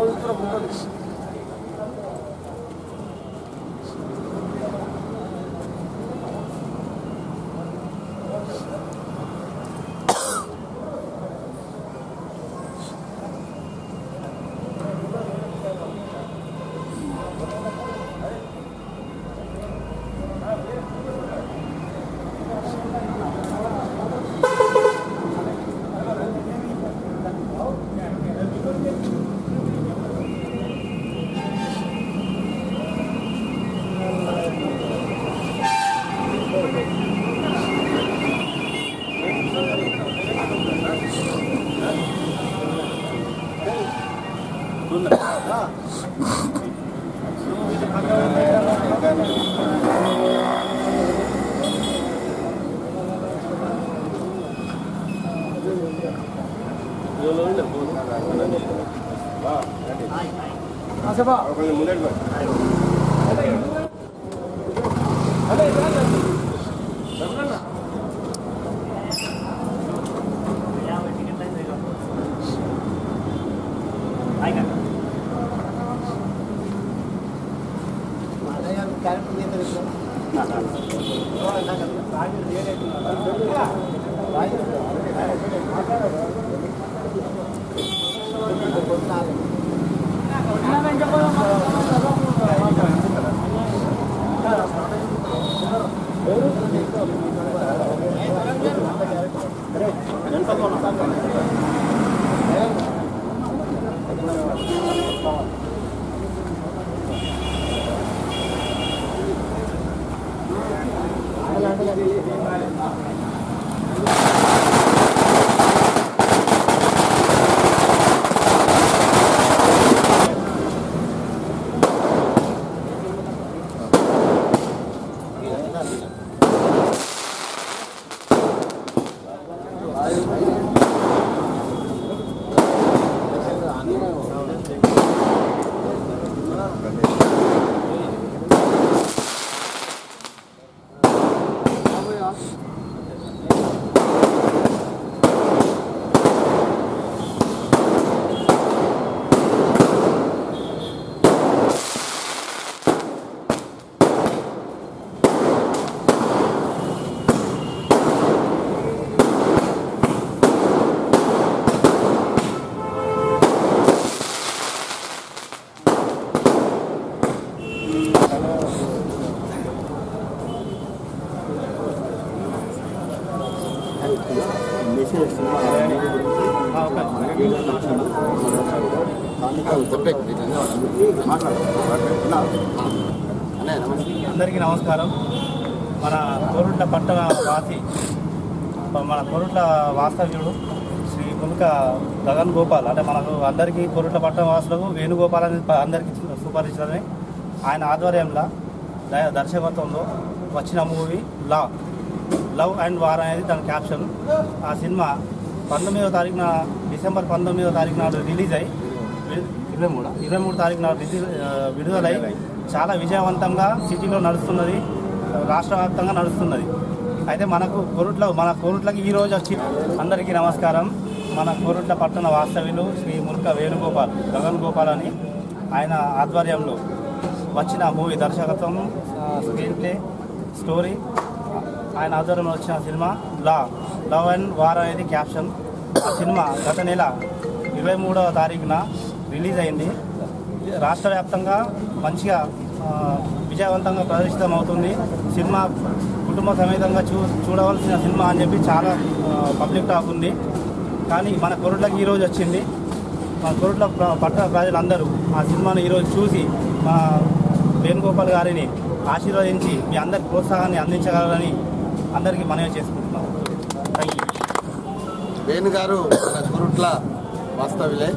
అందరికీ నమస్కారం మన కోరుట్ల పట్టణ వాసి మన కోరుట్ల వాస్తవ్యుడు శ్రీ మునుక గగన్ గోపాల్ అంటే మనకు అందరికీ కోరుట్ల పట్టణ వాసులకు వేణుగోపాల్ అనేది ప- అందరికీ సుపరిచితమే ఆయన ఆధ్వర్యంలో ద- దర్శకత్వంలో వచ్చిన మూవీ లా లవ్ అండ్ వార్ అనేది దాని క్యాప్షన్ ఆ సినిమా పంతొమ్మిదవ తారీఖున డిసెంబర్ పంతొమ్మిదవ తారీఖు నాడు రిలీజ్ అయ్యి ఇరవై మూడు ఇరవై మూడు తారీఖు నాడు రిలీజ్ ఆ, విడుదలై చాలా విజయవంతంగా సిటీలో నడుస్తున్నది రాష్ట్ర వ్యాప్తంగా నడుస్తున్నది అయితే మనకు కోరుట్ల మన కోరుట్లకి ఈ రోజు వచ్చి అందరికీ నమస్కారం మన కోరుట్ల పట్టణ వాస్తవ్యులు శ్రీ ముల్క వేణుగోపాల్ గగన్ గోపాల్ అని ఆయన ఆధ్వర్యంలో వచ్చిన మూవీ దర్శకత్వం ఆ, స్క్రీన్ ప్లే స్టోరీ ఆయన ఆధ్వర్యంలో వచ్చిన సినిమా లా లవ్ అండ్ వార్ అనేది క్యాప్షన్ ఆ సినిమా గత నెల ఇరవై మూడవ తారీఖున రిలీజ్ అయింది రాష్ట్ర వ్యాప్తంగా మంచిగా ఆ, విజయవంతంగా ప్రదర్శితం అవుతుంది సినిమా కుటుంబ సమేతంగా చూ చూడవలసిన సినిమా అని చెప్పి చాలా ఆ, పబ్లిక్ టాక్ ఉంది కానీ మన కొరుట్లకి ఈరోజు వచ్చింది మా కొరుట్ల ప్ర- పట్టణ ప్రజలందరూ ఆ సినిమాను ఈరోజు చూసి మా వేణుగోపాల్ గారిని ఆశీర్వదించి మీ అందరికి ప్రోత్సాహాన్ని అందించగలరని అందరికీ మనవి చేసుకుంటున్నాం థ్యాంక్ యూ వేణు గారు మన గురుట్ల వాస్తవ్యులే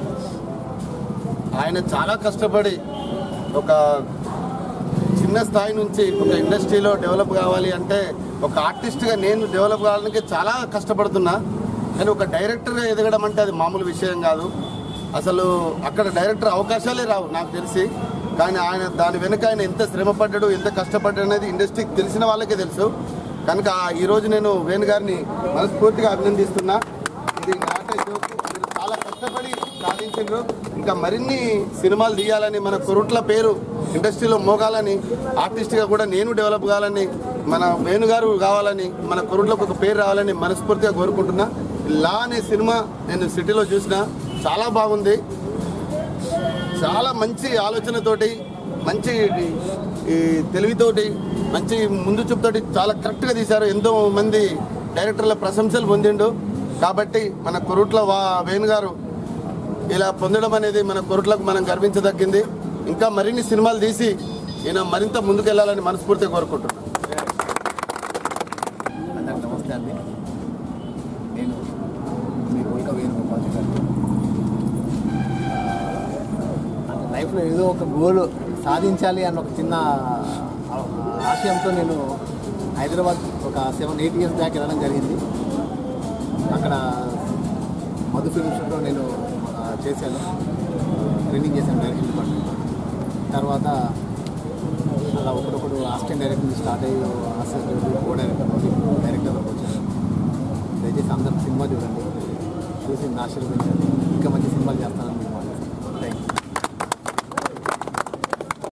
ఆయన చాలా కష్టపడి ఒక చిన్న స్థాయి నుంచి ఒక ఇండస్ట్రీలో డెవలప్ కావాలి అంటే ఒక ఆర్టిస్ట్గా నేను డెవలప్ కావడానికి చాలా కష్టపడుతున్నా కానీ ఒక డైరెక్టర్గా ఎదగడం అంటే అది మామూలు విషయం కాదు అసలు అక్కడ డైరెక్టర్ అవకాశాలే రావు నాకు తెలిసి కానీ ఆయన దాని వెనుక ఆయన ఎంత శ్రమ పడ్డాడు ఎంత కష్టపడ్డాడు అనేది ఇండస్ట్రీకి తెలిసిన వాళ్ళకే తెలుసు కనుక ఈరోజు నేను వేణు గారిని మనస్ఫూర్తిగా అభినందిస్తున్నా ఇది నాటే జోకు మీరు చాలా కష్టపడి సాధించారు అందించారు ఇంకా మరిన్ని సినిమాలు తీయాలని మన కొరుట్ల పేరు ఇండస్ట్రీలో మోగాలని ఆర్టిస్ట్గా కూడా నేను డెవలప్ కావాలని మన వేణుగారు కావాలని మన కొరుట్లకు ఒక పేరు రావాలని మనస్ఫూర్తిగా కోరుకుంటున్నా లా అనే సినిమా నేను సిటీలో చూసిన చాలా బాగుంది చాలా మంచి ఆలోచనతోటి మంచి ఈ తెలివితోటి మంచి ముందు చూపుతోటి చాలా కరెక్ట్గా తీశారు ఎంతో మంది డైరెక్టర్ల ప్రశంసలు పొందిండు కాబట్టి మన కొరుట్ల వా వేణు గారు ఇలా పొందడం అనేది మన కొరుట్లకు మనం గర్వించదగ్గింది ఇంకా మరిన్ని సినిమాలు తీసి ఈయన మరింత ముందుకెళ్లాలని మనస్ఫూర్తిగా కోరుకుంటున్నాను అందరికి నమస్తే అండి నేను మీ కోరిక వేణుగోపాల్ గారు అంటే లైఫ్లో ఏదో ఒక గోల్ సాధించాలి అన్న ఒక చిన్న ఆ- ఆశయంతో నేను హైదరాబాద్ ఒక సెవెన్ ఎయిట్ ఇయర్స్ బ్యాక్ వెళ్ళడం జరిగింది అక్కడ మధు ఫిల్మ్ షూట్లో నేను ఆ, చేశాను ట్రైనింగ్ చేశాను డైరెక్షన్ డిపార్ట్మెంట్ తర్వాత అలా ఒకడొకడు అసిస్టెంట్ డైరెక్టర్ నుంచి స్టార్ట్ అయ్యి అసిస్టెంట్ కో డైరెక్టర్ నుండి డైరెక్టర్లోకి వచ్చాను దయచేసి అందరూ సినిమా చూడండి చూసి ఆశీర్వదించండి ఇంకా మంచి సినిమాలు చేస్తాను